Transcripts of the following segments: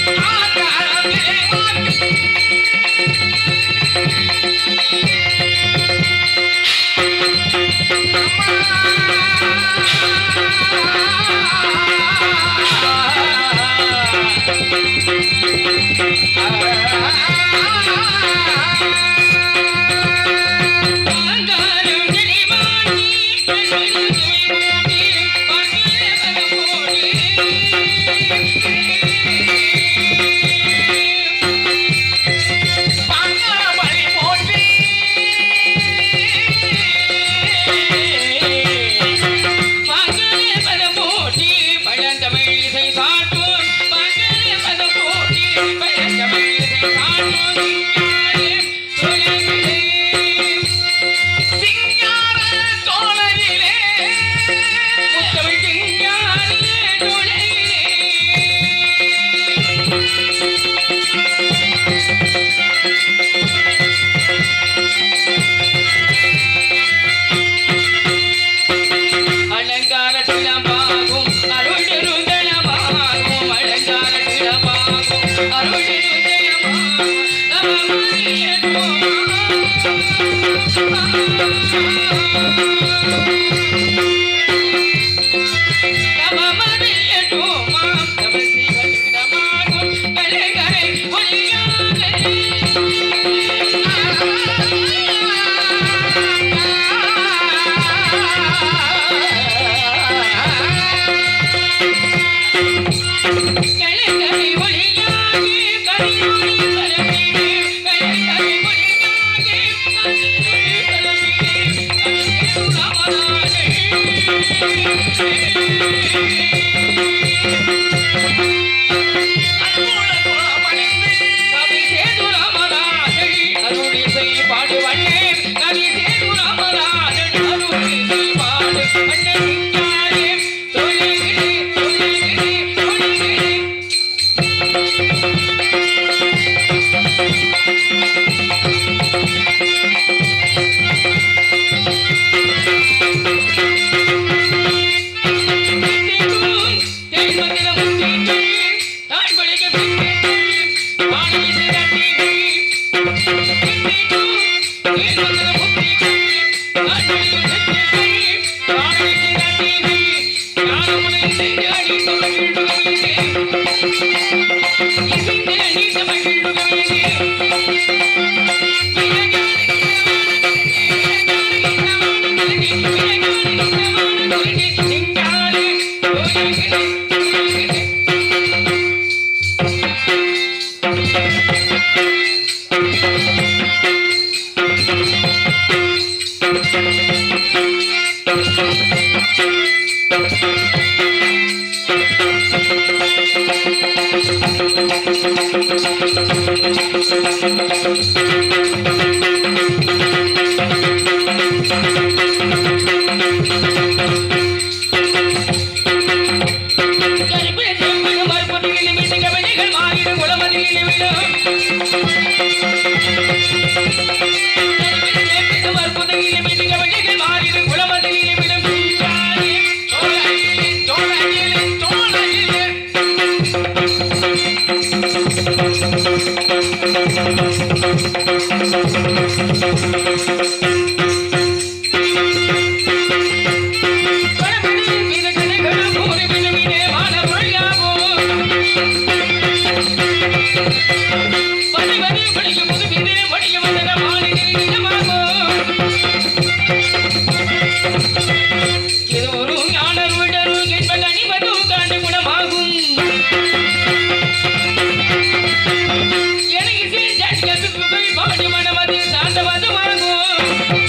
எனக்கு சீர் ஜாட்டிக்கு பாடி மனமதி சாந்தமது வாங்கும்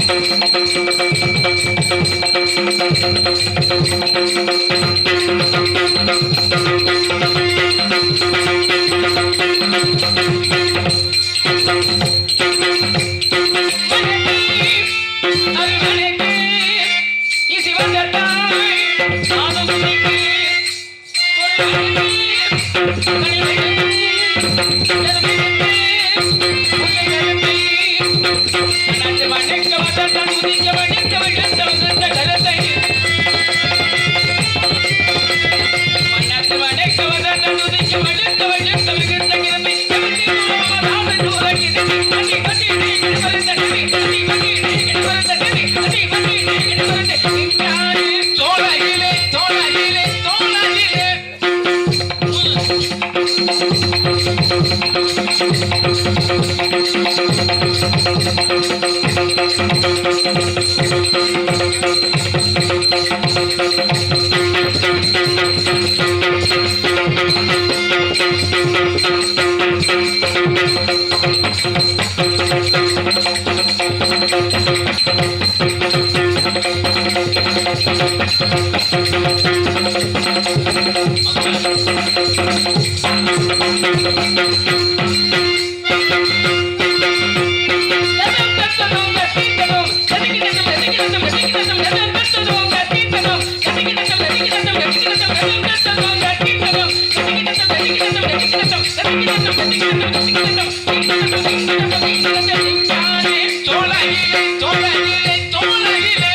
தோழகிலே தோழகிலே தோழகிலே தோழகிலே தோழகிலே தோழகிலே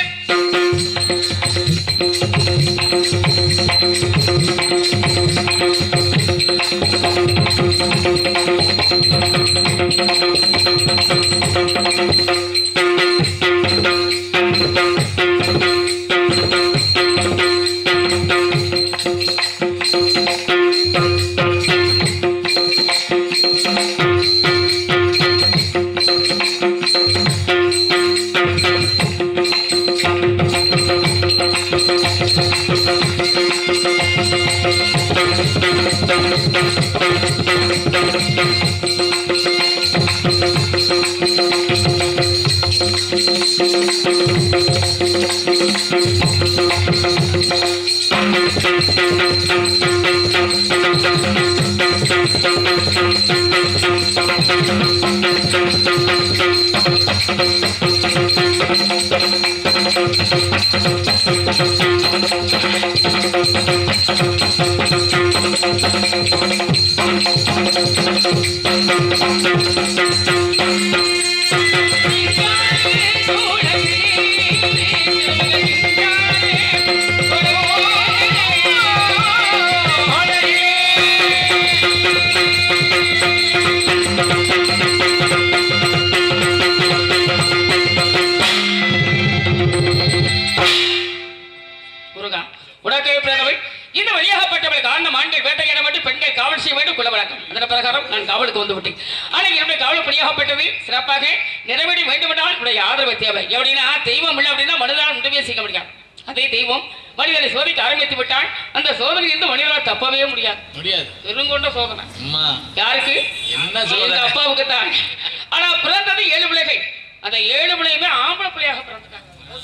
முருகா உனக்கே பிறந்தவள் இந்த வழியாகப்பட்டவள் காரணம் ஆண்கள் வேட்டையாட வேண்டும் பெண்கள் காவல் செய்ய வேண்டும் குல வழக்கம் அதன் பிரகாரம் நான் காவலுக்கு வந்து விட்டேன் ஆனால் என்னுடைய காவல் பணியாகப்பட்டது சிறப்பாக நிறைவேறி வேண்டுமென்றால் உடைய ஆதரவு தேவை எப்படின்னா தெய்வம் இல்லை அப்படின்னா மனிதனால் உதவியே செய்ய முடியாது அதே தெய்வம் மனிதனை சோதிக்க ஆரம்பித்து விட்டால் அந்த சோதனையிலிருந்து மனிதனால் தப்பவே முடியாது முடியாது பெருங்கொண்ட சோதனை அம்மா யாருக்கு என்ன எங்க சொல்ற அப்பாவுக்கு தான் ஆனா பிறந்தது ஏழு பிள்ளைகள் அந்த ஏழு பிள்ளையுமே ஆம்பளை பிள்ளையாக பிறந்துட்டாங்க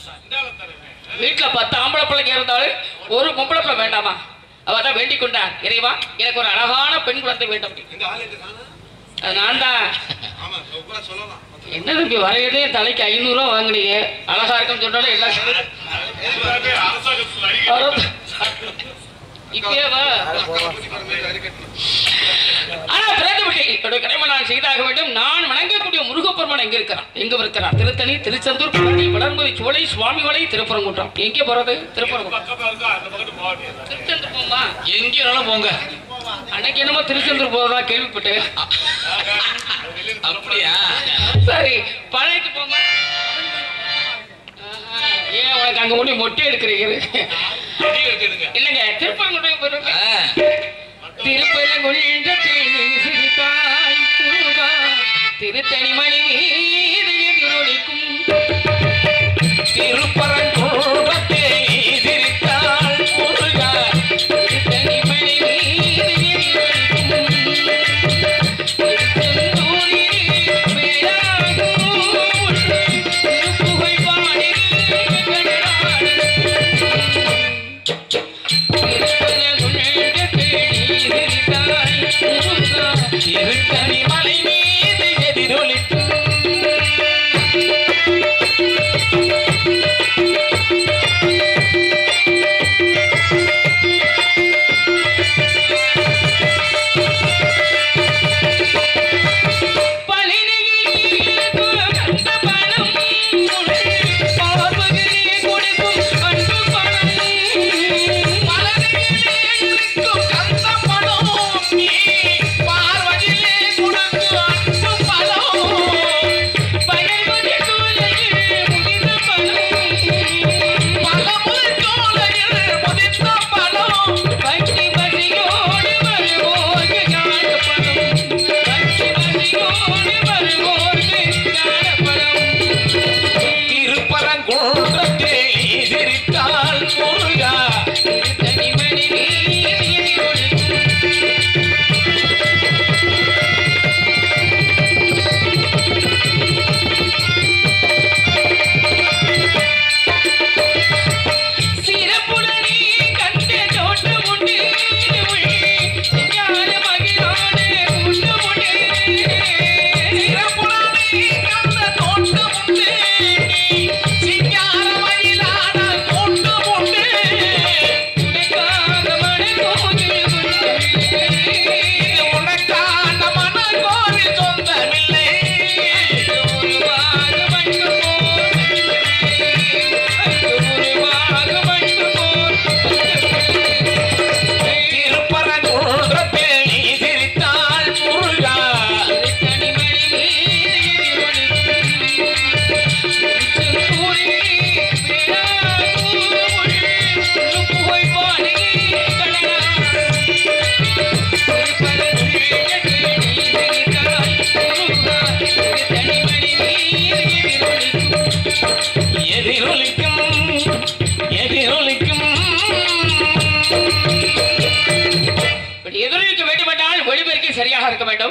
வீட்டுல பத்து ஆம்பளை பிள்ளைங்க இருந்தாலும் ஒரு பொம்பளை பிள்ளை வேண்டாமா அவ தான் வேண்டிக் கொண்டார் இறைவா எனக்கு ஒரு அழகான பெண் குழந்தை வேண்டும் அது நான் தான் என்ன தம்பி வரையிலே தலைக்கு ஐநூறு ரூபா வாங்குனீங்க அழகா இருக்குன்னு சொன்னாலும் எல்லாம் இப்பயே வா ஆனா பிறந்து விட்டேன் என்னுடைய கடமை நான் செய்தாக வேண்டும் நான் வணங்கக்கூடிய முருகப்பெருமான் எங்க இருக்கிறான் எங்க இருக்கிறார் திருத்தணி திருச்செந்தூர் பழனி வளர்மதி சோலை சுவாமிமலை திருப்பரங்குன்றம் எங்கே போறது திருப்பரங்குன்றம் திருச்செந்தூர் போமா எங்க வேணாலும் போங்க அன்னைக்கு என்னமோ திருச்செந்தூர் போறதா கேள்விப்பட்டேன் அப்படியா சரி பழனிக்கு போமா ஆஹா, ஏன் உனக்கு அங்க முடி மொட்டை எடுக்கிறீங்க இல்லைங்க திருப்பரங்குன்றம் போயிருங்க ஆ, திருப்பரங்குன்றத்தில் சிரித்தாய் முருகா, திருத்தணிமணி மீது எதிரொலிக்கும் திருப்பரங்குன்றத்தை சிரித்தாள் முருகா. திருத்தணிமணி மீது எதிரொலிக்கும் திருச்செந்தூரில் வேளாகும் திருப்புகழ்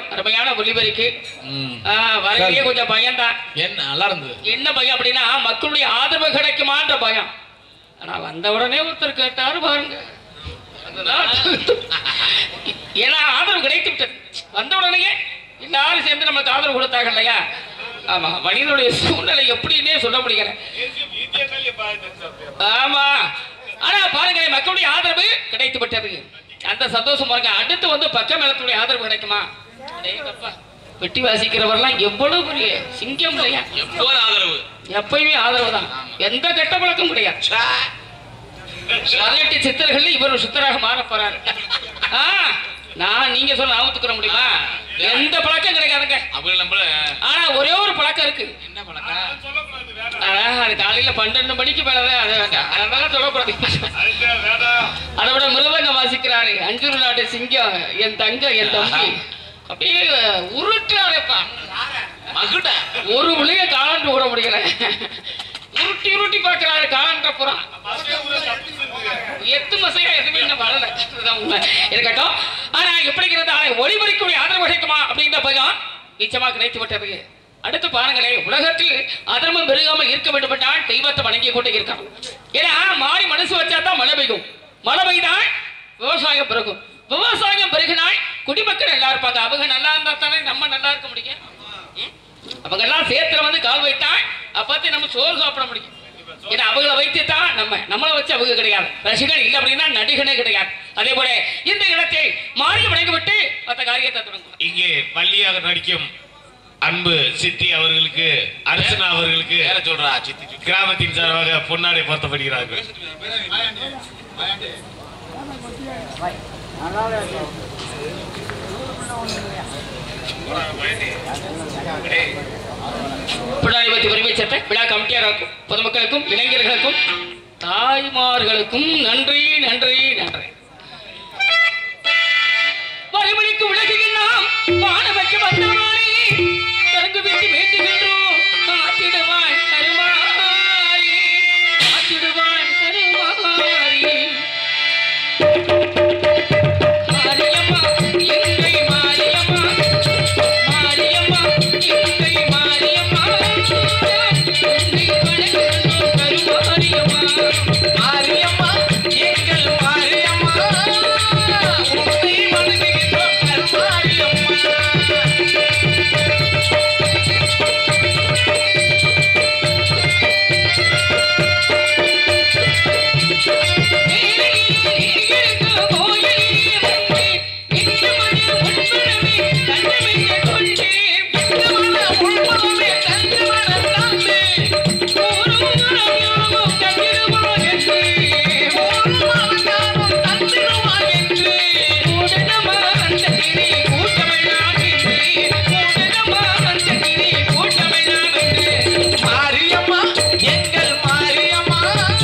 வேண்டும் அருமையான ஒளிபரிக்கு ம். வரவே கொஞ்சம் பயம்தான் என்ன நல்லா இருந்தது என்ன பயம் அப்படின்னா மக்களுடைய ஆதரவு கிடைக்குமான்ற பயம் ஆனா வந்த உடனே ஒருத்தர் கேட்டாரு பாருங்க அதுதான் ஏன்னா ஆதரவு கிடைத்து விட்டது வந்த உடனே எல்லாரும் சேர்ந்து நமக்கு ஆதரவு கொடுத்தாங்க இல்லையா ஆமா மனிதனுடைய சூழ்நிலை எப்படின்னே சொல்ல முடியல ஆமா ஆனா பாருங்க மக்களுடைய ஆதரவு கிடைத்து விட்டது அந்த சந்தோஷம் பாருங்க அடுத்து வந்து பக்க மேலத்துடைய ஆதரவு கிடைக்குமா அடேங்கப்பா. வெட்டி வாசிக்கிறவர்லாம் எவ்வளவு பெரிய சிங்கம் இல்லையா எப்போது ஆதரவு எப்பயுமே ஆதரவு தான் எந்த கெட்ட பழக்கம் கிடையாது பதினெட்டு சித்தர்கள் இவர் ஒரு சித்தராக மாற போறாரு ஆ, நான் நீங்க சொல்ல ஆபத்துக்கிற முடியுமா எந்த பழக்கம் கிடைக்காதுங்க அவங்க நம்மள ஆனா ஒரே ஒரு பழக்கம் இருக்கு என்ன பழக்கம் அதான் அது காலையில பன்னெண்டு மணிக்கு மேலதான் அது வேண்டாம் அதெல்லாம் சொல்லக்கூடாது அதை விட மிருதங்க வாசிக்கிறாரு அஞ்சூர் நாட்டு சிங்கம் என் தங்க என் தம்பி அப்படியே உருட்டுறாருப்பா மகுட ஒரு விளைய காலண்டு விட முடியல உருட்டி உருட்டி பார்க்கிறாரு காலன்ற புறம் எத்து மசையா எதுவுமே இன்னும் வரல அதுதான் உண்மை இருக்கட்டும் ஆனா எப்படிங்கிறது ஆனா ஒளிபரிக்கூடிய ஆதரவு கிடைக்குமா அப்படின்ற பயம் நிச்சயமா கிடைத்து விட்டது அடுத்து பாருங்களே உலகத்தில் அதர்மம் பெருகாமல் இருக்க வேண்டும் என்றால் தெய்வத்தை வணங்கி கொண்டு இருக்கணும் ஏன்னா மாறி மனசு வச்சா தான் மழை பெய்யும் மழை பெய்தால் விவசாயம் பெருகும் விவசாயம் பெருகினால் குடிமக்கள் நல்லா இருப்பாங்க அவங்க நல்லா இருந்தா தானே நம்ம நல்லா இருக்க முடியும் ம்? அவங்க எல்லாம் சேத்துல வந்து கால் வைத்தா அப்பத்தே நம்ம சோறு சாப்பிட முடியும் ஏன்னா அவங்கள வைத்து தான் நம்ம நம்மளை வச்சு அவங்க கிடையாது ரசிகன் இல்லை அப்படின்னா நடிகனே கிடையாது அதே போல இந்த இடத்தை மாறி வணங்கி விட்டு மற்ற காரியத்தை தொடங்கும் இங்கே பள்ளியாக நடிக்கும் அன்பு சித்தி அவர்களுக்கு அர்ச்சனா அவர்களுக்கு வேற சொல்றா சித்தி சித்தி. கிராமத்தின் சார்பாக பொன்னாடை பொருத்தப்படுகிறார்கள் பின்னாடி பத்தி பெருமை சேர்த்த விழா கமிட்டியாருக்கும் பொதுமக்களுக்கும் இளைஞர்களுக்கும் தாய்மார்களுக்கும் நன்றி நன்றி நன்றி வறுமணிக்கு உலகில் நாம் வாழ வைக்க வந்தவாறே கருங்கு விட்டு வேண்டுகின்றோம் காத்திடுவாய் கருமாரி காத்திடுவாய் கருமாரி மாரியம்மா எங்கை மாரியம்மா மாரியம்மா எங்கை மாரியம்மா உன்னை வணங்குகின்றோம் கருமாரியம்மா மாரியம்மா எங்கள் மாரியம்மா உன்னை வணங்குகின்றோம் கருமாரியம்மா உள்மனமே தந்து வணங்காமே உள்மனங்கானும் தந்திடுவாய் என்று மாரியம்மா எங்கள் மாரியம்மா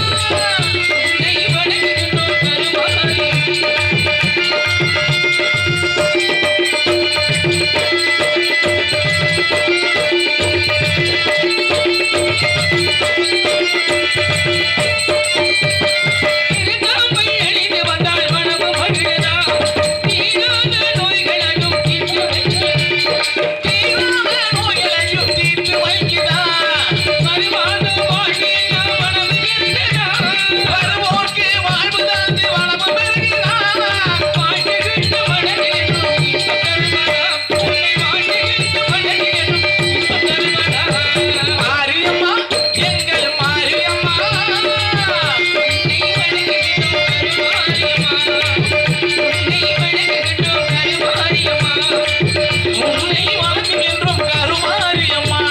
தீராத நோய்களையும் தீர்த்து வைக்கிறார் வருவோர்க்கு வாழ்வு தந்து வளமும் பெறுகிறார் மாரியம்மா எங்கள் மாரியம்மா உன்னை வணங்குகின்றோம் கருமாரியம்மா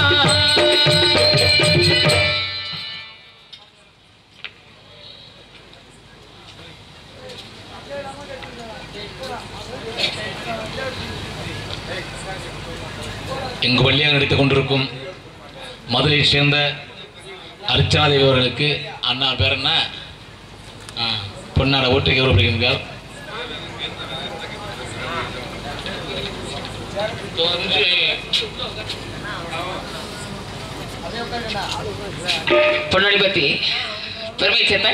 எங்கு வழியாக நடித்துக் கொண்டிருக்கும் மதுரையை சேர்ந்த அர்ச்சனாதேவி அவர்களுக்கு அண்ணா பேர் என்ன ஆ, பொன்னாட ஓட்டு கௌரவப்படுகின்றார் பொன்னாடி பத்தி பெருமை சேர்ந்த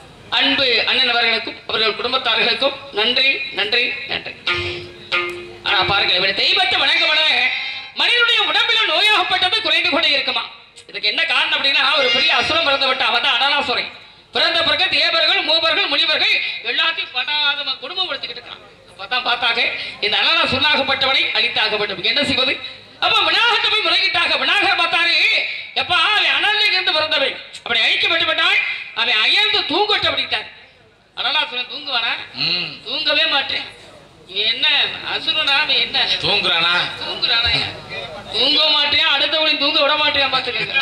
அன்பு அண்ணன் அவர்களுக்கும் அவர்கள் குடும்பத்தார்களுக்கும் நன்றி நன்றி நன்றி ஆனா ஆனா பாருங்க இவர் தெய்வத்தை வணங்கப்பட மனிதனுடைய உடம்பில நோயாகப்பட்டது குறைந்து கொண்டே இருக்குமா இதுக்கு என்ன காரணம் அப்படின்னா ஒரு பெரிய அசுரம் பிறந்து விட்ட அவன் தான் அனலாசுரை பிறந்த பிறகு தேவர்கள் மூவர்கள் முனிவர்கள் எல்லாத்தையும் படாத குடும்பம் எடுத்துக்கிட்டு இருக்கான் அப்பதான் பார்த்தாங்க இந்த அனலா சொன்னாகப்பட்டவனை அழித்தாகப்பட்டவன் என்ன செய்வது அப்ப விநாயகத்தை போய் முறையிட்டாக விநாயகர் பார்த்தாரு எப்பா அவன் அனலில் இருந்து பிறந்தவன் அப்படி அழிக்க விட்டால் அவன் அயர்ந்து தூங்கட்டும் அப்படின்ட்டார் அனலா சொன்ன தூங்குவானா ம் தூங்கவே மாட்டேன் இவன் என்ன அசுரனா அவன் என்ன தூங்குறானா தூங்குறானா இவன்? தூங்க மாட்டேன் அடுத்தவனையும் தூங்க விட மாட்டேன் பாத்துக்கங்க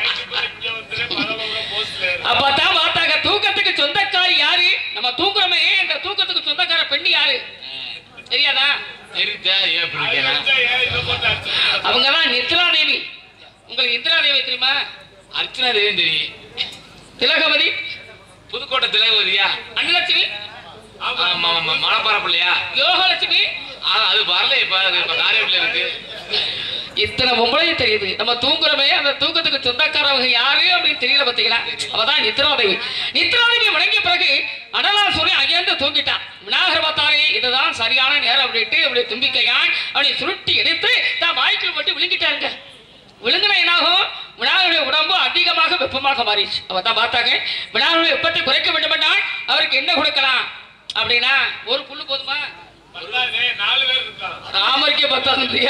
அப்பதான் பார்த்தாங்க தூக்கத்துக்கு சொந்தக்காரி யாரு நம்ம தூங்குறோமே இந்த தூக்கத்துக்கு சொந்தக்கார பெண் யாரு தெரியாதா தெரிஞ்சா ஏன் பிடிக்கணும் அவங்க தான் நித்ரா தேவி உங்களுக்கு நித்ரா தேவி தெரியுமா அர்ச்சனா தெரியும் தெரியும் திலகவதி புதுக்கோட்டை திலகவதியா அன்னலட்சுமி ஆமா ஆமா மலைப்பாறை பிள்ளையா யோகலட்சுமி ஆ, அது வரல இப்ப அது இப்ப காரைக்குடியில இருக்கு இத்தனை பொம்பளையும் தெரியுது நம்ம தூங்குறோமே அந்த தூக்கத்துக்கு சொந்தக்காரவங்க யாரு அப்படின்னு தெரியல பாத்தீங்களா அவதான் நித்ராதேவி நித்ராதேவி வணங்கிய பிறகு அனலாசுரி அங்கேருந்து தூங்கிட்டான் விநாயகர் பார்த்தாரே இதுதான் சரியான நேரம் அப்படின்ட்டு அப்படி தும்பிக்கையான் அப்படி சுருட்டி எடுத்து தான் வாய்க்குள் மட்டும் விழுங்கிட்டாருங்க விழுங்கின என்னாகும் விநாயகருடைய உடம்பு அதிகமாக வெப்பமாக மாறிடுச்சு அவர் தான் பார்த்தாங்க விநாயகருடைய வெப்பத்தை குறைக்க வேண்டுமென்றால் அவருக்கு என்ன கொடுக்கலாம் அப்படின்னா ஒரு புல்லு போதுமா நாலு பேர் இருக்கான் ராமருக்கே பத்தாதுன்றியா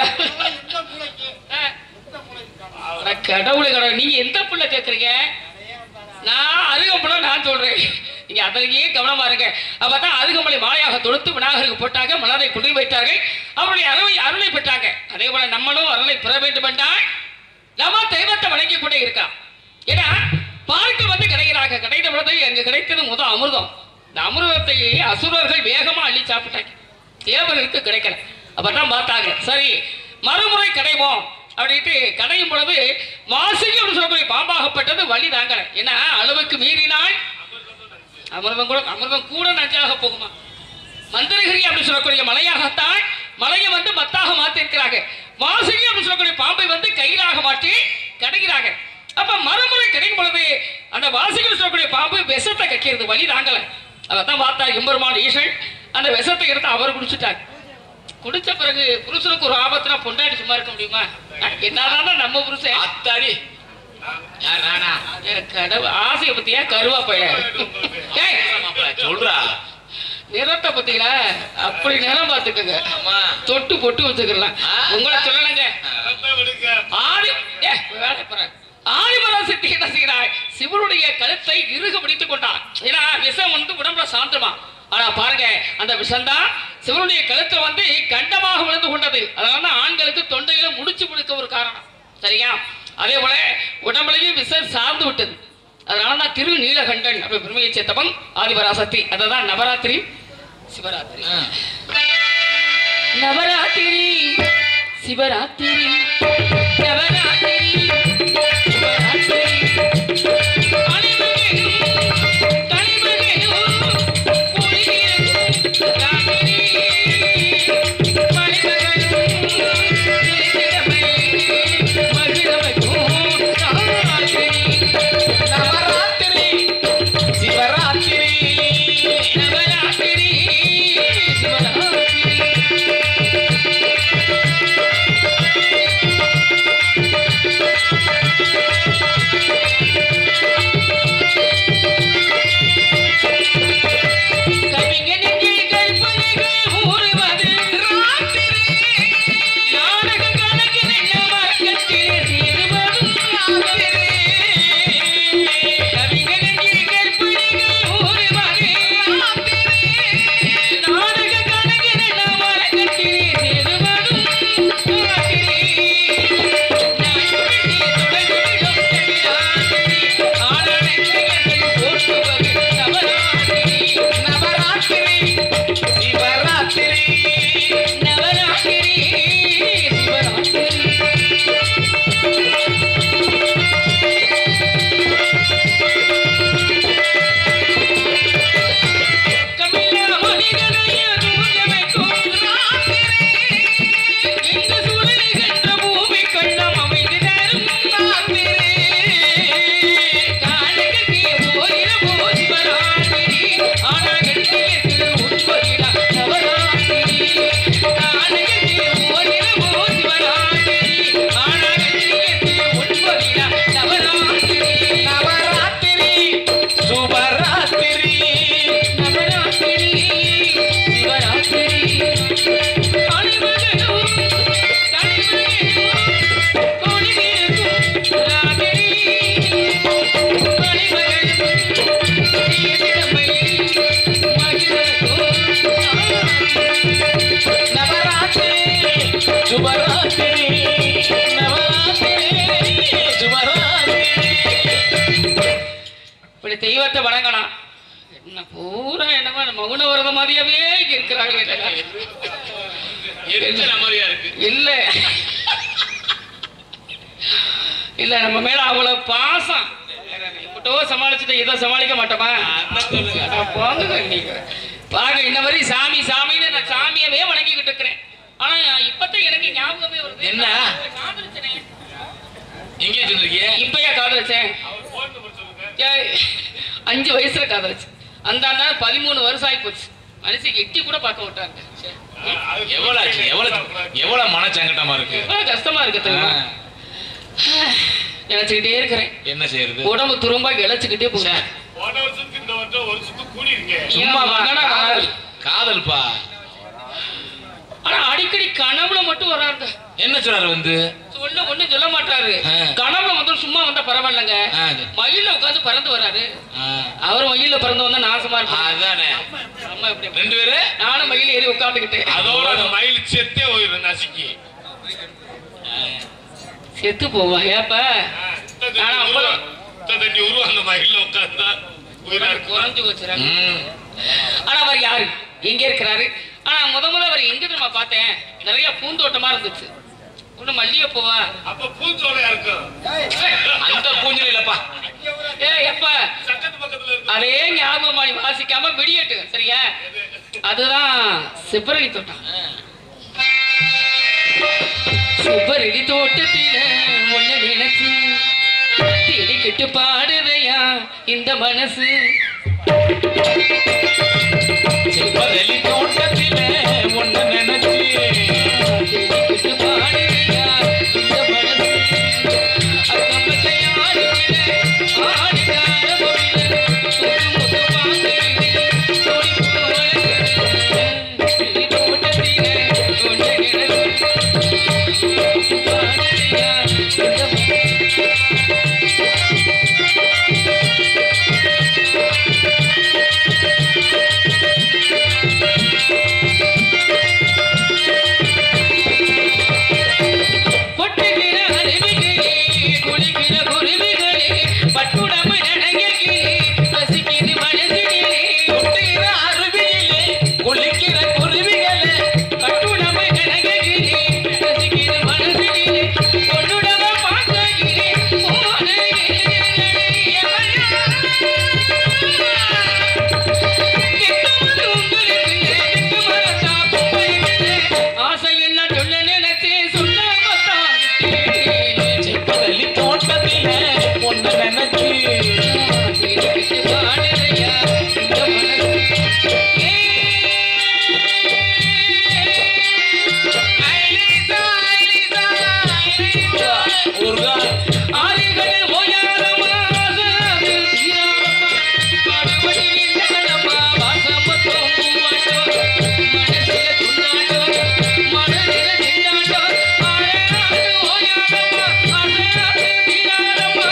அட கடவுளே கடவுள் நீங்க எந்த புள்ள கேக்குறீங்க நான் அருகம்புல நான் சொல்றேன் நீங்க அதிலேயே கவனமா இருங்க அப்பதான் அருகம்பளை மாலையாக தொடுத்து விநாயகருக்கு போட்டாங்க மலரை குடி வைத்தார்கள் அவருடைய அருளை அருளை பெற்றாங்க அதே போல நம்மளும் அருளை பெற வேண்டும் என்றால் நம்ம தெய்வத்தை வணங்கி கொண்டே இருக்கா ஏன்னா பார்க்க வந்து கிடைக்கிறாங்க கிடைத்த பொழுது அங்க கிடைத்தது முதல் அமிர்தம் இந்த அமிர்தத்தை அசுரர்கள் வேகமா அள்ளி சாப்பிட்டாங்க தேவர்களுக்கு கிடைக்கல அப்பதான் பார்த்தாங்க சரி மறுமுறை கிடைப்போம் அப்படின்ட்டு கடையும் பொழுது மாசிக்கு அப்படின்னு சொல்லக்கூடிய பாம்பாகப்பட்டது வழி தாங்கல ஏன்னா அளவுக்கு மீறினால் அமிர்தம் கூட அமிர்தம் கூட நஞ்சாக போகுமா மந்திரகிரி அப்படின்னு சொல்லக்கூடிய மலையாகத்தான் மலையை வந்து மத்தாக மாத்தி இருக்கிறாங்க வாசுகி அப்படின்னு சொல்லக்கூடிய பாம்பை வந்து கயிறாக மாற்றி கிடைக்கிறாங்க அப்ப மறுமுறை கிடைக்கும் பொழுது அந்த வாசுகின்னு சொல்லக்கூடிய பாம்பு விஷத்தை கக்கிறது வழி தாங்கல அதான் பார்த்தா எம்பெருமான் ஈசன் அந்த விஷத்தை எடுத்து அவர் குடிச்சிட்டார் குடிச்ச பிறகு புருஷனுக்கு ஒரு ஆபத்துனா பொண்டாடி சும்மா இருக்க முடியுமா என்னதான் நம்ம புருஷன் அத்தாடி யார் நானா என் கடவுள் ஆசையை பத்தியா கருவா பையல ஏய் மாப்பிள்ளை, சொல்றா நிறத்தை பத்தீங்களா அப்படி நிறம் பார்த்துக்கோங்க ஆமா தொட்டு பொட்டு வச்சுக்கலாம் ஆ. உங்களை சொல்லலைங்க ஆதி ஏ, வேலை பாரு. ஆதிமரம் சித்தி என்ன செய்கிறாய் சிவனுடைய கழுத்தை இறுக பிடித்துக் கொண்டார் ஏன்னா விஷம் வந்து உடம்புல சாந்தமா ஆனா பாருங்க அந்த விஷம்தான் சிவனுடைய கழுத்துல வந்து கண்டமாக விழுந்து கொண்டது அதனால தான் ஆண்களுக்கு தொண்டையில முடிச்சு பிடிக்க ஒரு காரணம் சரியா அதே போல உடம்புலையும் விஷம் சார்ந்து விட்டது அதனால தான் திரு நீலகண்டன் அப்படி பெருமையை சேர்த்தவன் ஆதிபராசக்தி அததான் நவராத்திரி சிவராத்திரி ஆ. நவராத்திரி சிவராத்திரி நவராத்திரி சிவராத்திரி அணிமகிழும் கனிமகிழும் குளிரிருக்கும் ராத்திரி மனிதர்களும் நிலைத்திடமை மகிழமைக்கும் நவராத்திரி நவராத்திரி சிவராத்திரி நவராத்திரி சிவராத்திரி இப்படி தெய்வத்தை வணங்கலாம் என்ன பூரா என்னமோ மௌன விரத மாதிரியாவே இங்க இருக்கிறாங்களே எல்லாரும். எரிச்சல் மாதிரியா இருக்கு இல்ல இல்ல நம்ம மேல அவ்வளவு பாசம் இப்பட்டோ சமாளிச்சுட்டு இதை சமாளிக்க மாட்டோமா அட போங்க நீங்க பாருங்க இந்த மாதிரி சாமி சாமின்னு நான் சாமியவே வணங்கிக்கிட்டு இருக்கிறேன் ஆனா இப்பதான் எனக்கு ஞாபகமே வருது என்ன? காதலிச்சனே. எங்கே வச்சிருக்கீங்க இப்பயா காதலிச்சேன் ஏய், அஞ்சு வயசுல காதலிச்சேன் அந்த அந்த பதிமூணு வருஷம் ஆகி போச்சு மனுஷன் எட்டி கூட பார்க்க விட்டாங்க ச்சே. எவ்வளவு ஆச்சு எவ்வளவு எவ்வளவு மனச்சங்கட்டமா இருக்கு எவ்வளவு கஷ்டமா இருக்கு தெரியுமா நினைச்சுக்கிட்டே இருக்கிறேன் என்ன செய்யறது உடம்பு துரும்பா இழைச்சுக்கிட்டே போகிறேன் போன வருஷத்துக்கு இந்த வருஷம் ஒரு சுத்து கூடி இருக்கேன் சும்மா என் மகனா காதல் காதல்பா ஆனா அடிக்கடி கனவுல மட்டும் வராருங்க என்ன சொல்றாரு வந்து சொல்ல ஒண்ணும் சொல்ல மாட்டாரு ஆ. கனவுல வந்து சும்மா வந்தா பரவாயில்லைங்க ஆ, மயில உட்காந்து பறந்து வராரு ஆ, அவர் மயில பறந்து வந்தா நாசமா இருப்பாரு அதானே அம்மா எப்படி ரெண்டு பேரு நானும் மயில் ஏறி உட்காந்துக்கிட்டேன் அதோட அந்த மயில் செத்தே போயிடும் நசுக்கி செத்து போவா ஏப்ப ஆ, இந்த தண்ணி ஆனா உருவம், அப்பதான் இந்த தண்ணி உருவம் அந்த மயில்ல உட்கார்ந்தா உயிரா இருக்கும் குறைஞ்சு வச்சுறாங்க ம். ஆனா அவர் யாரு எங்க இருக்கிறாரு ஆனா முத முதல்ல அவர் எங்க தெரியுமா பார்த்தேன் நிறைய பூந்தோட்டமா இருந்துச்சு ஒண்ணு மல்லிகைப்பூவா அப்ப பூஞ்சோலையா இருக்கும் அந்த பூஞ்சல் இல்லப்பா ஏ எப்ப சட்டத்து பக்கத்துல இருக்கு அதே ஞாபகமா நீ வாசிக்காம விடியட்டு சரியா அதுதான் சிப்பரளி தோட்டம் சிப்பரளி தோட்டத்தில ஒண்ணு நினைச்சு தேடிக்கிட்டு பாடுதையா இந்த மனசு செவ்வரளி தோட்டத்தில ஒண்ணு நினைச்சு தேடிக்கிட்டு பாடுதையா இந்த மனசு அக்கம்பத்தை ஆடுகிற ஆடுகார மொழியில முத்து முத்து பாக்குறீங்க துடிப்பு வளர்க்குது தோட்டத்தில ஒண்ணு நினைச்சு பாடுதையா இந்த மனசு கொட்டுகிற அருவிகளே குளிக்கிற குருவிகளே பட்டுடம்பு நடையகிலே பசிக்குது மனதிலே கொட்டுகிற அருவியிலே குளிக்கிற குருவிகளே பட்டுடம்பு நடையகிலே பசிக்குது மனதிலே பொன்னுடம்ப பார்க்கையிலே ஆசை என்ன சொல்ல நினைச்சேன் சொல்ல மாட்டான் செவ்வரளி தோட்டத்தில ஒண்ணு நினைச்சு தேடிக்கிட்டு பாடுதையா இந்த மனசு முருகா ஆதிகளில் ஓயாதமா ஆசாதில் தீராதமா பாடுபடி நின்றனமா வாசமத்தோ பூவாட்டோ மனசில துண்டாட்டோ மனதில திண்டாட்டோ ஆழாது ஓயாதமா ஆசாதில் தீராதமா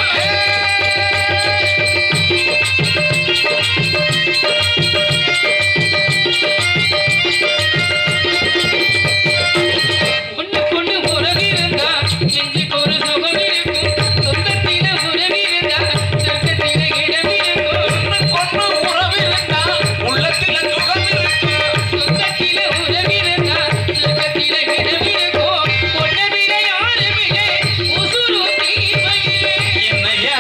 பொண்ணு பொண்ணு உறவிருந்தா நெஞ்சுக்கு ஒரு சுகம் இருக்கும் சொந்தத்தில உறவிருந்தா சொர்க்கத்தில இடம் இருக்கும் கொண்டு உறவிருந்தா உள்ளத்தில சுகம் இருக்கும் சொந்தத்தில உறவிருந்தா சொர்க்கத்தில இடம் இருக்கும் பொண்ணை விட யாருமில்லை உசுரு தீபையிலே என்னையா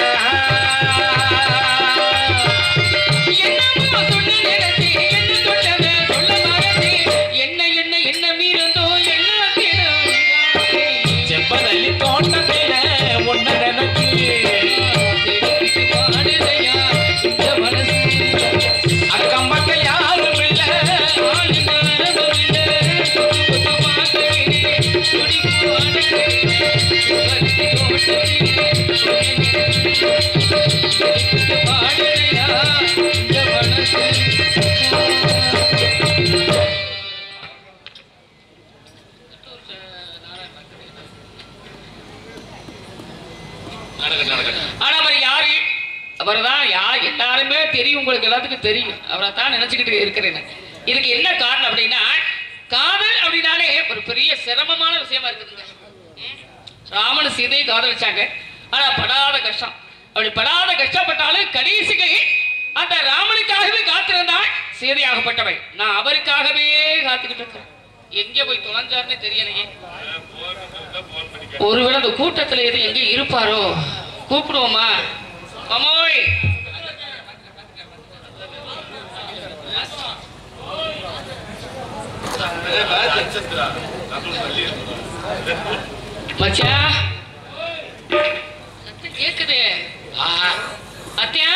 என்னமோ சொல்ல நினைச்சேன் என்ன தொட்டத சொல்ல மறந்தேன் என்ன என்ன என்ன மீறந்தோ எல்லாத்திலும் செவ்வரளி தோட்டத்தில ஒண்ணு நினைச்சு தேடிக்கிட்டு பாடுதையா இந்த மனசு அக்கம் பக்கம் யாரும் இல்ல நடக்கட்டும் நடக்கட்டும் ஆனா அவர் யாரு அவர்தான் யார் எல்லாருமே தெரியும் உங்களுக்கு எல்லாத்துக்கும் தெரியும் அவரை தான் நினைச்சுக்கிட்டு இருக்கிறேன் இதுக்கு என்ன காரணம் அப்படின்னா காதல் அப்படின்னாலே ஒரு பெரிய சிரமமான விஷயமா இருக்குதுங்க ம். ராமன் சீதையை காதலிச்சாங்க ஆனா படாத கஷ்டம் அப்படி படாத கஷ்டப்பட்டாலும் கடைசிக்கு அந்த ராமனுக்காகவே காத்திருந்தான் சீதையாகப்பட்டவை நான் அவருக்காகவே காத்துக்கிட்டு இருக்கிறேன் எங்கே போய் தொலைஞ்சாருன்னு தெரியலையே ஒருவேளை அந்த கூட்டத்துல எது எங்க இருப்பாரோ கூப்பிடுவோமா மமோய் மச்சா சத்தம் கேக்குது ஆஹா அத்தியா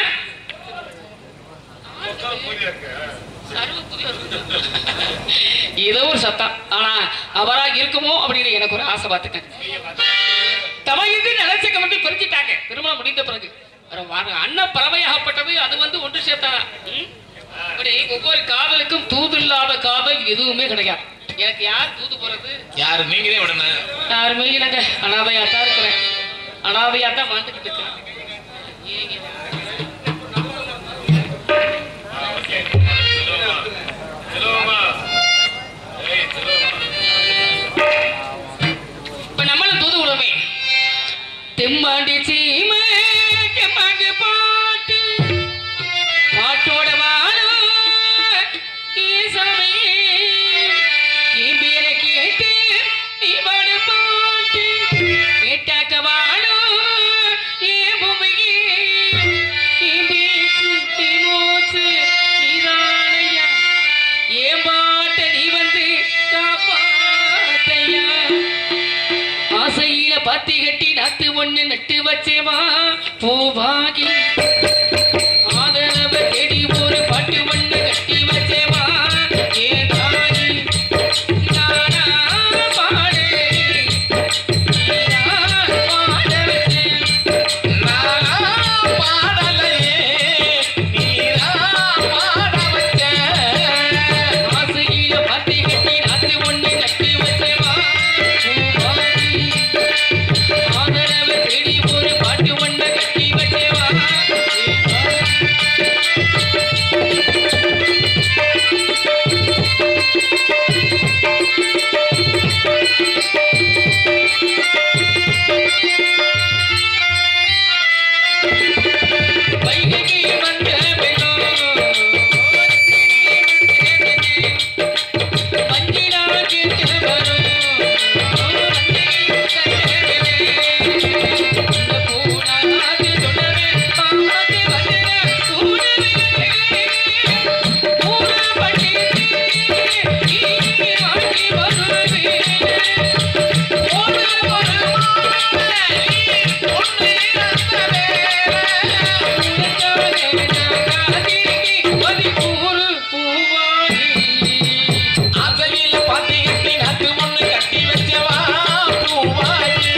சர்வ புதிய ஒரு ஏதோ ஒரு சத்தம் ஆனா அவரா இருக்குமோ அப்படின்னு எனக்கு ஒரு ஆசை பார்த்துட்டேன் தமையின்றி நிலச்சக்கம் வந்து பிரிச்சுட்டாங்க திருமணம் முடிந்த பிறகு அப்புறம் வாங்க, அண்ணன் பறவையாகப்பட்டது அது வந்து ஒன்று சேர்த்தான் ம்? இப்படி ஒவ்வொரு காதலுக்கும் தூது இல்லாத காதல் எதுவுமே கிடையாது எனக்கு யார் தூது போறது யாரு நீங்களே விடணும் யாருமே இல்லைங்க அனாதையா தான் இருக்கிறேன் அனாதையா தான் வாழ்ந்துக்கிட்டு இருக்கிறேன் ஏங்க இப்ப நம்மளும் தூது விடுமே தெம்மாண்டி சீமை தெம்மாண்டி பாட்டு பாட்டோட வாழும் ஈசாமி நீ பேரை கேட்டு நீ பாடு பாட்டு கேட்டாக்க வாழும் ஏ பூமியே நீ பேச்சு நீ மூச்சு நீதானையா ஏன் பாட்ட நீ வந்து காப்பாத்தையா ஆசையில பாத்தி கட்டி நாத்து ஒண்ணு நட்டு வச்சேமா பூவாகி ஆதரவ தேடி ஒரு பாட்டு ஒண்ணு கட்டி வச்சேமா ஏதாகி நானா பாடு நீயா பாட வச்சேன். நானா பாடலையே நீரா பாட வச்ச ஆசையில பாத்தி கட்டி நாத்து ஒண்ணு நட்டு வச்சேமா பூவாகி ஆதரவ தேடி ஒரு பாட்டு ஒண்ணு கட்டி வச்சேமா ஏதாகி வைகை வந்த வெள்ளோ மஞ்சிடா கேட்டு வரும் பூனாது தொடரே பாத்து வந்தன கூடவே பூன பட்டி வாங்கி வருவே ஓட ஒரு ஒன்று அசையில பாத்தி கட்டி நட்டு ஒண்ணு கட்டி வச்சவா பூவாயி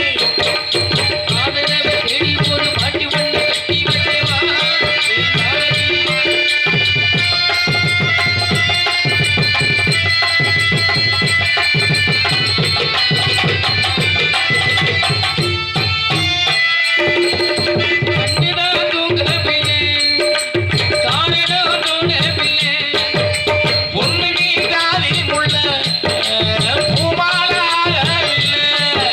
பொண்ணு நீதாலி முள்ள பூமாலாக இல்லை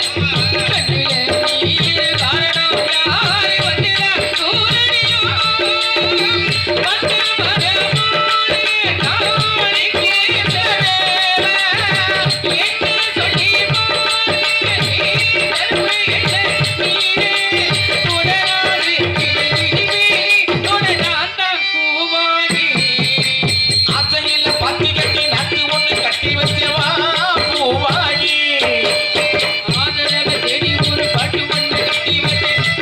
அசையில பத்தி கட்டி நட்டு ஒண்ணு கட்டி வச்சவா பூவாயி ஆதரவு தேடி ஒரு பாட்டு ஒன்று கட்டி வச்சேன்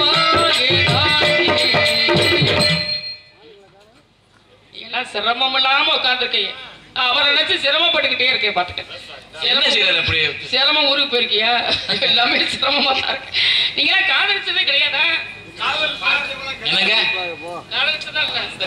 எல்லாம் சிரமம் இல்லாம உட்காந்துருக்கீங்க அவரை நினைச்சு சிரமப்பட்டுக்கிட்டே இருக்கேன் பார்த்துட்டேன் என்ன செய்யறது அப்படி சிரமம் ஊருக்கு போயிருக்கியா எல்லாமே சிரமமா தான் இருக்கு நீங்க காதலிச்சதே கிடையாதா என்னங்க காதலிச்சதா இல்ல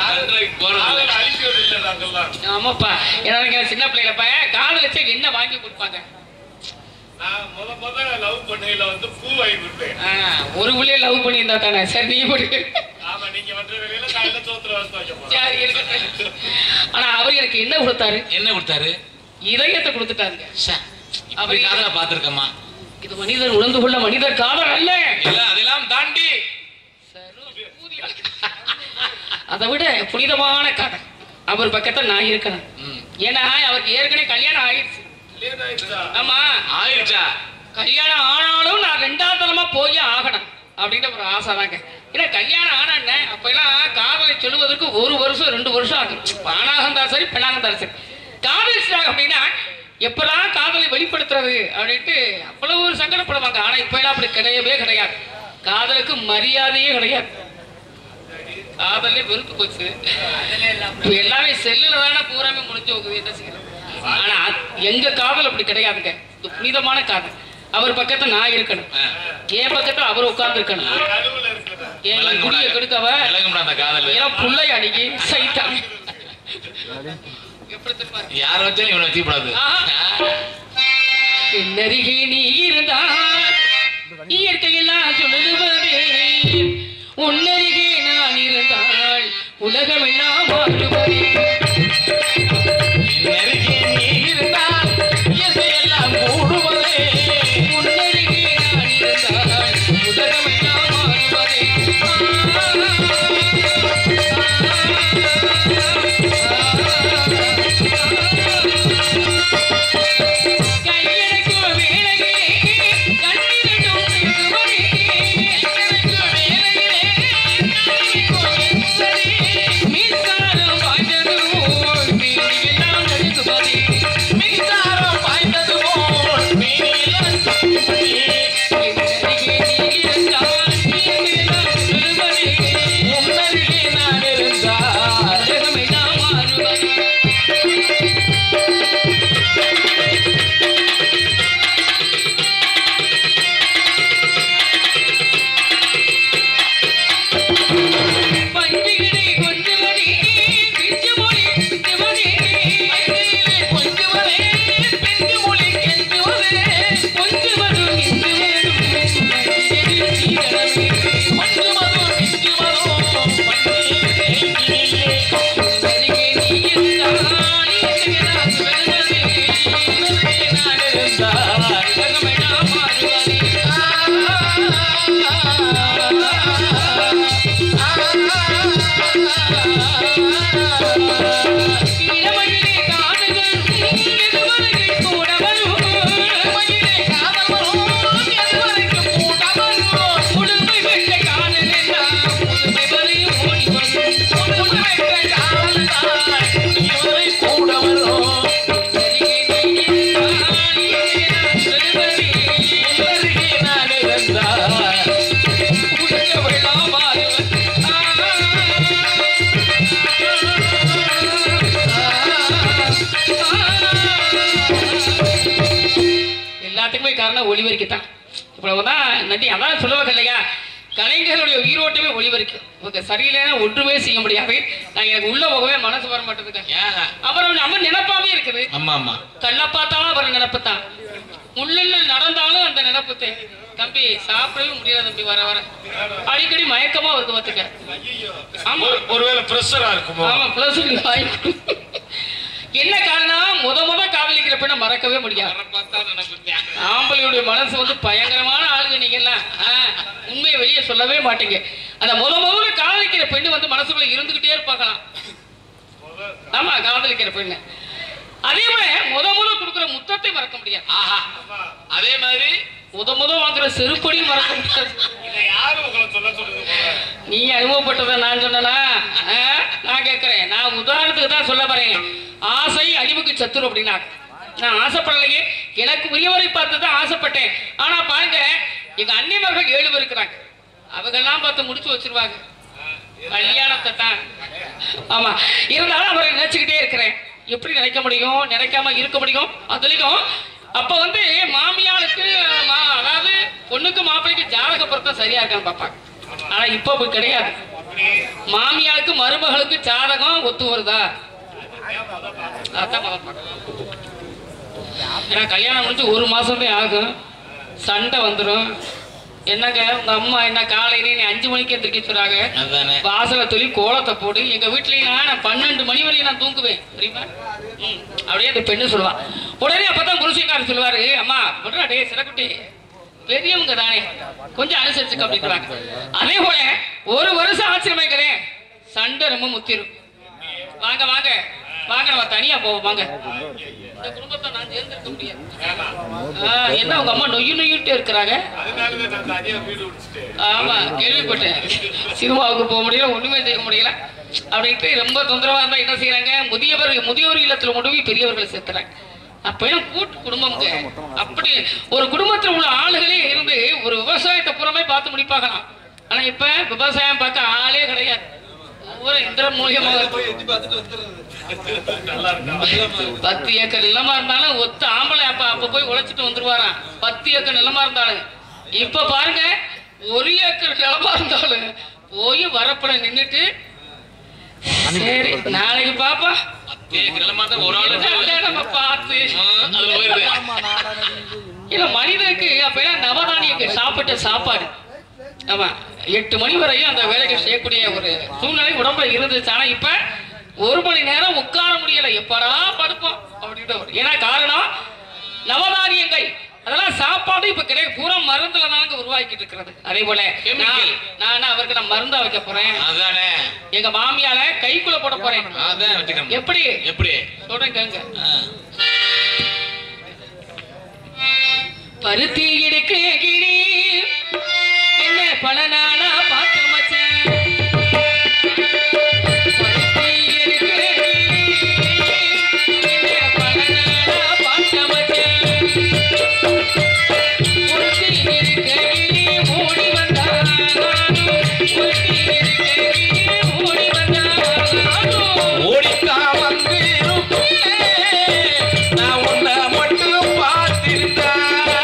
போறது ஆமாப்பா ஏன்னா நீங்க சின்ன பிள்ளைகளப்ப காதலிச்ச என்ன வாங்கி கொடுப்பாங்க முத முத லவ் பண்ணையில வந்து பூ வாங்கி கொடுத்தேன் ஆ, ஒரு புள்ளைய லவ் பண்ணியிருந்தா தானே சரி நீ போடு ஆமா நீங்க வந்த வேலையில காலையில சோத்துல வசதி வைக்க போறோம் சரி இருக்கட்டும் ஆனா அவர் எனக்கு என்ன கொடுத்தாரு என்ன கொடுத்தாரு இதயத்தை கொடுத்துட்டாருங்க ச்சே, இப்படி காதல பாத்திருக்கம்மா இது மனிதர் உணர்ந்து கொள்ள மனிதர் காதல் அல்ல இல்ல அதெல்லாம் தாண்டி அதை விட புனிதமான கதை அவர் பக்கத்துல நான் இருக்கணும் ம். ஏன்னா அவருக்கு ஏற்கனவே கல்யாணம் ஆயிடுச்சு ஆமா ஆயிடுச்சா கல்யாணம் ஆனாலும் நான் ரெண்டாவது தரமா போய் ஆகணும் அப்படின்ற ஒரு ஆசை தாங்க ஏன்னா கல்யாணம் ஆனாண்ணே அப்பெல்லாம் காதலை சொல்லுவதற்கு ஒரு வருஷம் ரெண்டு வருஷம் ஆகும் இப்ப ஆணாக இருந்தாலும் சரி பெண்ணாக இருந்தாலும் சரி காதலிச்சிட்டாங்க அப்படின்னா எப்பெல்லாம் காதலை வெளிப்படுத்துறது அப்படின்ட்டு அவ்வளவு ஒரு சங்கடப்படுவாங்க ஆனா இப்ப எல்லாம் அப்படி கிடையவே கிடையாது காதலுக்கு மரியாதையே கிடையாது காதலே வெறுத்து போச்சு இப்ப எல்லாமே செல்லுல தானே பூராமே முடிஞ்சு போகுது என்ன செய்யறது ஆனா அது- எங்க காதல் அப்படி கிடையாதுங்க இது புனிதமான காதல் அவர் பக்கத்துல நான் இருக்கணும் ஆ. என் பக்கத்துல அவர் உட்கார்ந்து இருக்கணும் என் விளங்கும்டா. குடிய கெடுக்கவ விளங்கும்டா அந்த காதல் ஏன் புள்ளை அடிக்கி சைத்தான் எப்படி தெரியுமா இருக்கு? யார வச்சாலும் இவனை வச்சுக்கூடாது ஆஹா. என்னருகே நீ இருந்தால் இயற்கையெல்லாம் சொல்லுவது உன்னருகே நான் இருந்தால் உலகமெல்லாம் மாறுவது நெருங்கி நீ இருந்தால் இயற்கையெல்லாம் கூடுவதே உன்னருகே நான் இருந்தால் உலகமெல்லாம் மாறுவது கையெழுக்கும் வேளையிலே கண்ணிரண்டும் பேசுவதே கையெழுக்கும் வேளையிலே கண்ணிரண்டும் பேசுவதே மின்சாரம் பாய்ந்தது போல் மீனெல்லாம் நடுங்குவதே மின்சாரம் பாய்ந்தது போல் மேனியில் என்னருகே நீ இருந்தால் இயற்கையெல்லாம் சொல்லுவதே உன்னருகே நான் இருந்தால் உலகமெல்லாம் மாறுவதே பஞ்சுகிளி கொஞ்சுவதே பிஞ்சுமொழி பிஞ்சுவதே பஞ்சுகிளி கொஞ்சுவதே பிஞ்சுமொழி கெஞ்சுவதே கொஞ்சுவது கிஞ்சுவதும் பஞ்சுகிளி சீதளவே மஞ்சுமதோ மிஞ்சுமதோ பஞ்சிலே அருகே நீ இருந்தால் இயற்கையெல்லாம் சொல்லுவதே உன்னருகே நான் இருந்தால் உலகமெல்லாம் மாறுவதே இளமையிலே காதல்கள் எதுவரையில் கூட வரும் இளமையிலே காதல் வரும் எதுவரைக்கும் கூட வரும் முழுமை பெற்ற காதல் எல்லாம் முழுமை வரையும் ஓடி வரும் முழுமை பெற்ற காதல் தான் இவரை கூட வரும் அருகே நீ இருந்தால் இயற்கையெல்லாம் சொல்லுவதே உன்னருகே நான் இருந்தால் உலகமெல்லாம் மாறுவது எல்லாத்துக்குமே காரணம் ஒளிவரிக்கை தான் இவ்வளவுதான் நன்றி அதான் சொல்லுவாங்க இல்லையா கலைஞர்களுடைய உயிரோட்டமே ஒளிவரிக்கும் இவங்க சரியில்லைன்னா ஒன்றுமே செய்ய முடியாது நான் எனக்கு உள்ள போகவே மனசு வர மாட்டேதுங்க ஏன் அப்புறம் நம்ம நினைப்பாவே இருக்குது ஆமா ஆமா கண்ணை பார்த்தாலும் அவர் நினப்பு தான் முள்ளில் நடந்தாலும் அந்த நினப்பு தான் தம்பி சாப்பிடவே முடியாது தம்பி வர வர அடிக்கடி மயக்கமா வருது பார்த்துக்க ஆமா ஒரு- ஒருவேளை பிரஷரா இருக்குமோ ஆமா பிளஸ் என்ன காரணம் முத முத காதலிக்கிற பெண்ணை மறக்கவே முடியாது ஆம்பளையுடைய மனசு வந்து பயங்கரமான ஆளுங்க நீங்க எல்லாம் ஆ, உண்மையை வெளியே சொல்லவே மாட்டீங்க அந்த முத முதல்ல காதலிக்கிற பெண்ணு வந்து மனசுக்குள்ள இருந்துகிட்டே இருப்பாங்களாம் ஆமா காதலிக்கிற பெண்ணு அதே போல முத முத கொடுக்குற முத்தத்தை மறக்க முடியாது ஆஹா அதே மாதிரி முத முத வாங்குற செருப்படியும் மறக்க முடியாது இதை யாரு உங்களை சொல்ல சொல்லுது போல? நீ அனுபவப்பட்டதை நான் சொன்னனா ஆ? நான் கேட்கிறேன் நான் உதாரணத்துக்கு தான் சொல்ல வரேன் ஆசை அழிவுக்கு சத்துரு அப்படின்னா நான் ஆசைப்படலையே எனக்கு உரியவரை பார்த்து தான் ஆசைப்பட்டேன் ஆனா பாருங்க எங்க அன்னியவர்கள் ஏழு பேர் இருக்கிறாங்க அவங்கெல்லாம் பார்த்து முடிச்சு வச்சிருவாங்க கல்யாணத்தை தான் ஆமா இருந்தாலும் அவரை நினைச்சுக்கிட்டே இருக்கிறேன் எப்படி நினைக்க முடியும் நினைக்காம இருக்க முடியும் அதுலயும் அப்ப வந்து மாமியாளுக்கு மா- அதாவது பொண்ணுக்கு மாப்பிள்ளைக்கு ஜாதக பொருத்தம் சரியா இருக்கான்னு பார்ப்பாங்க ஆனா இப்ப அப்படி கிடையாது மாமியாளுக்கு மருமகளுக்கு ஜாதகம் ஒத்து வருதா அதான் முதல்ல பார்க்கணும். ஏன்னா கல்யாணம் முடிஞ்சு ஒரு மாசம் தான் ஆகும் சண்டை வந்துடும் என்னங்க உங்க அம்மா என்ன காலையில நீ அஞ்சு மணிக்கு எந்திரிக்க சொல்றாங்க அதானே வாசல தொழில் கோலத்தை போடு எங்க வீட்லயும் நான் பன்னெண்டு மணி வரையும் நான் தூங்குவேன் தெரியுமா ம், அப்படியே அந்த பெண்ணு சொல்லுவா உடனே அப்பதான் புருஷங்காரர் சொல்லுவாரு அம்மா விடுறா டே சிறக்குட்டி பெரியவங்க தானே கொஞ்சம் அனுசரிச்சுக்க அப்படின்றாங்க அதே போல ஒரு வருஷம் ஆச்சரியமைக்கிறேன் சண்டை முத்த ரொம்ப முத்திரும் வாங்க வாங்க வாங்க நம்ம தனியா போவோம் வாங்க இந்த குடும்பத்தை நான் சேர்ந்திருக்க முடியாது ஆ, என்ன உங்க அம்மா நொய்யு நொய்யுட்டே இருக்கிறாங்க அதனாலதான் நான் தனியா வீடு முடிச்சுட்டு ஆமா கேள்விப்பட்டேன் சினிமாவுக்கு போக முடியல ஒண்ணுமே செய்ய முடியல அப்படின்ட்டு ரொம்ப தொந்தரவா இருந்தா என்ன செய்யறாங்க முதியவர் முதியோர் இல்லத்துல முடுவி பெரியவர்களை சேர்த்துறாங்க அப்பயும் கூட்டு குடும்பம்ங்க அப்படி ஒரு குடும்பத்துல உள்ள ஆளுகளே இருந்து ஒரு விவசாயத்தை புறமே பார்த்து முடிப்பாங்களாம் ஆனா இப்ப விவசாயம் பார்க்க ஆளே கிடையாது ஒவ்வொரு இந்திர மூலியமாக நல்லா இருக்கா பத்து ஏக்கர் நிலமா இருந்தாலும் ஒத்த ஆம்பளை அப்ப அப்ப போய் உழைச்சிட்டு வந்துருவாராம் பத்து ஏக்கர் நிலமா இருந்தாலும் இப்ப பாருங்க ஒரு ஏக்கர் நிலமா இருந்தாலும் போய் வரப்பட நின்னுட்டு சரி நாளைக்கு பாப்பா ஒரு ஆளு இதான் நம்ம பார்த்து அதுல போயிருது இல்ல மனிதனுக்கு அப்ப எல்லாம் நவதானியங்கள் சாப்பிட்ட சாப்பாடு ஆமா எட்டு மணி வரையும் அந்த வேலைகள் செய்யக்கூடிய ஒரு சூழ்நிலை உடம்புல இருந்துச்சு ஆனா இப்ப ஒரு மணி நேரம் உட்கார முடியல எப்படா படுப்போம் அப்படின்ற ஒரு- ஏன்னா காரணம் நவதானியங்கள் அதெல்லாம் சாப்பாடு இப்ப கிடையாது பூரா மருந்துல தாங்க உருவாக்கிட்டு இருக்கிறது அதே போல Chemical. நான் நான் அவருக்கு நான் மருந்தா வைக்க போறேன் அதானே எங்க மாமியால கைக்குள்ள போட போறேன் அதான் வச்சுக்கிறேன் எப்படி எப்படி சொல்றேன் கேங்க ஆ. பருத்தி எடுக்க கிளி என்ன பல நாளா பார்த்து மச்சான் பருத்தி எடுக்க கிளி, என்ன பல நாளா பார்த்த மச்சான். உடுத்தி எடுக்க கிளி ஓடி வந்தா நானும். உடுத்தி எடுக்க கிளி ஓடி வந்தா நானும். ஓடித்தான் வந்து நான் உன்னை மட்டும் பார்த்திருந்தேன்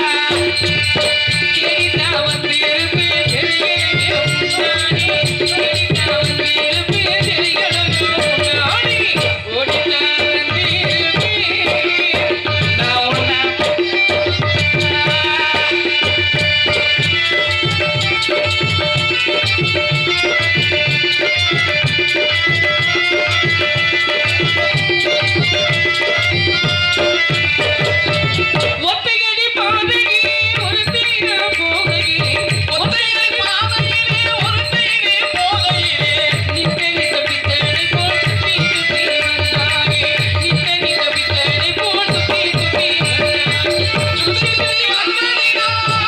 கேடிதா வந்து இருப்பேன் தெரியலையே முன்னாடி. கேடிதா வந்து இருப்பேன் தெரியலையே முன்னாடி. ஓடித்தான் வந்து இருப்பேன். நான் உன்னை ஒத்தையடி பாதையிலே ஒருத்தியா போகையிலே. ஒத்தையடி பாதையிலே ஒருத்தியிலே போகையிலே. நித்தனி தப்பித்தனை போல் சுத்தி சுத்தி வந்தாயே. நித்தனி தப்பித்தனை போல் சுத்தி சுத்தி வந்தாயே. சுத்தி சுத்தி வந்ததினா.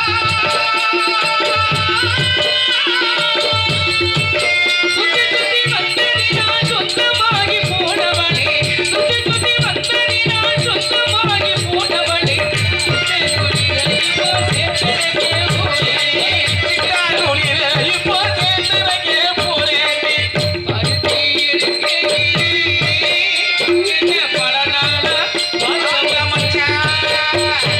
சுத்தி சுத்தி வந்ததினால் சொந்தமாகி போனவளே. சுத்தி சுத்தி வந்ததினால் சொந்தமாகி போனவளே. சுத்தை குடிகளை இப்போ சேர்த்தடைக்கே போறேனே. சிட்டாங்குளிரே இப்போ சேர்த்துறக்கே போறேனே. பருத்தி எடுக்கையிலே என்ன பல நாளா வாங்க மச்சான்.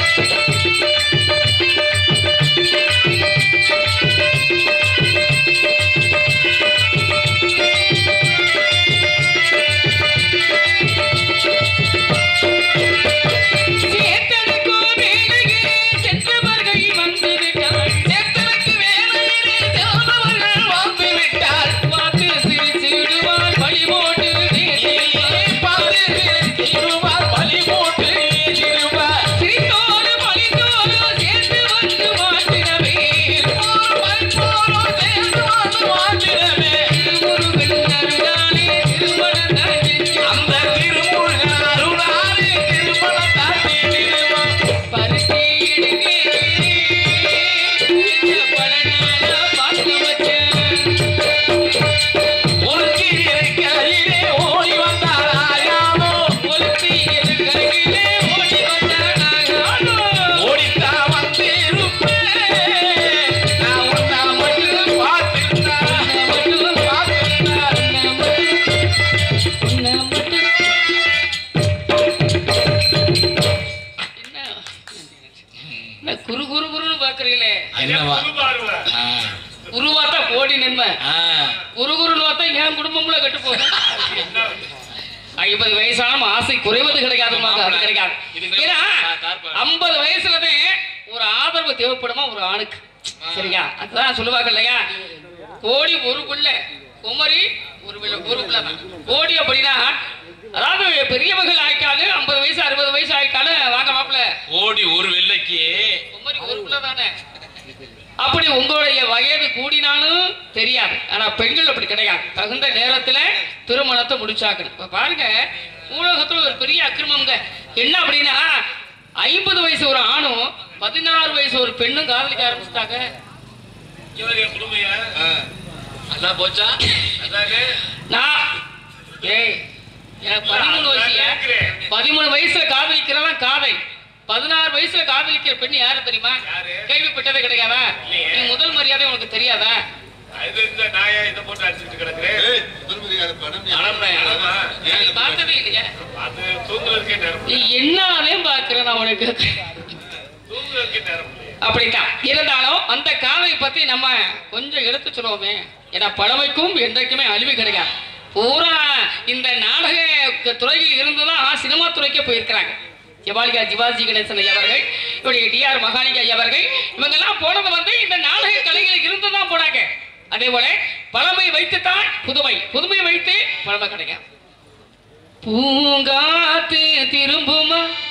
சேத்தனுக்கோ வேலையிலே சென்றவர்கள் வந்து விட்டார் சேத்தனுக்கு வேலையிலே செல்பவர்கள் வந்து விட்டார். பார்த்து சிரிச்சிடுவார் வழி போட்டு பேசிடுவார் பார்த்து திருவார் பலி போட்டு ஏறிடுவார். சிரித்தோடு பழித்தோடு சேர்ந்து வந்து மாட்டினவே பல்போரோ சேர்ந்து வந்து வாழ்ந்திடவே. முருகன் அருளாலே திருமணம் தான் செஞ்சோம். அந்த திருமுருகன் அருளாலே திருமணம் தாண்டிடுவோம். பருத்தி எடுக்கையிலே என்ன பல நாளா பார்க்க வச்சேன் ஒருத்தி இருக்கையிலே ஓடி வந்தார் ஆயாமோ. ஒருத்தி இருக்கையிலே ஓடி வந்தானாயானோ. ஓடித்தான் வந்திருப்பேன். நான் உன்னை மட்டும் பார்த்திருந்தேன். மட்டும் பார்த்திருந்தேன். உன்னை மட்டும் என்ன என்ன குரு குரு குருன்னு பாக்குறீங்களே என்னவா பார்வை ஆ. குருவாத்தா கோடி நன்மை ஆ. குரு குருன்னு பார்த்தா என் குடும்பம்ல கெட்டு போகும் ஐம்பது வயசான ஆசை குறைவது கிடைக்காதுமாங்க அது கிடைக்காது ஏன்னா ஐம்பது வயசுலதான் ஒரு ஆதரவு தேவைப்படுமா ஒரு ஆணுக்கு சரியா அதுதான் சொல்லுவாங்க இல்லையா கோடி ஒரு புள்ள குமரி ஒரு பிள்ளை ஒரு பிள்ளை தான் கோடி அப்படின்னா அதாவது பெரியவர்கள் ஆயிட்டாங்க ஐம்பது வயசு அறுபது வயசு ஆயிட்டாங்க வாங்க மாப்பிள்ள ஓடி ஒரு வெள்ளைக்கு குமரி ஒரு பிள்ளை தானே அப்படி உங்களுடைய வயது கூடினாலும் தெரியாது ஆனா பெண்கள் அப்படி கிடையாது தகுந்த நேரத்துல திருமணத்தை முடிச்சாக்கணும் இப்ப பாருங்க உலகத்துல ஒரு பெரிய அக்கிரமங்க என்ன அப்படின்னா ஐம்பது வயசு ஒரு ஆணும் பதினாறு வயசு ஒரு பெண்ணும் காதலிக்க ஆரம்பிச்சிட்டாங்க இவர் என் குடும்பையா அதான் போச்சா அதானே நான் ஏய் எனக்கு பதிமூணு வயசுல பதிமூணு வயசுல காதலிக்கிறவன் காதல் பதினாறு வயசுல காதலிக்கிற பெண் யாரு தெரியுமா யாரு? கேள்விப்பட்டதே கிடையாதா இல்லையே. நீ முதல் மரியாதை உனக்கு தெரியாதா இது இந்த நாயா இதை போட்டு அடிச்சுட்டு கிடக்குறேன் ஆமா. நீ பார்த்ததே இல்லையா அது தூங்குறதுக்கே நேரம் நீ இல்லை. என்னாலே பாக்குறேன் நான் உனக்கு தூங்குறதுக்கே நேரம் இல்லை. அப்படித்தான் இருந்தாலும் அந்த காதலை பத்தி நம்ம கொஞ்சம் எடுத்து சொல்லுவோமே ஏன்னா பழமைக்கும் என்றைக்குமே அழிவு கிடையாது பூரா இந்த நாடக துறையில் இருந்துதான் சினிமா துறைக்கே போயிருக்கிறாங்க ஜவாலிகா சிவாஜி கணேசன் ஐயா அவர்கள் இவருடைய டிஆர் மகாலிகா ஐயா அவர்கள் இவங்கெல்லாம் போனது வந்து இந்த நாடக கலைகளில் இருந்து தான் போனாங்க அதே போல பழமை வைத்துத்தான் புதுமை புதுமை வைத்து பழமை கிடைக்கும் பூங்காத்து திரும்புமா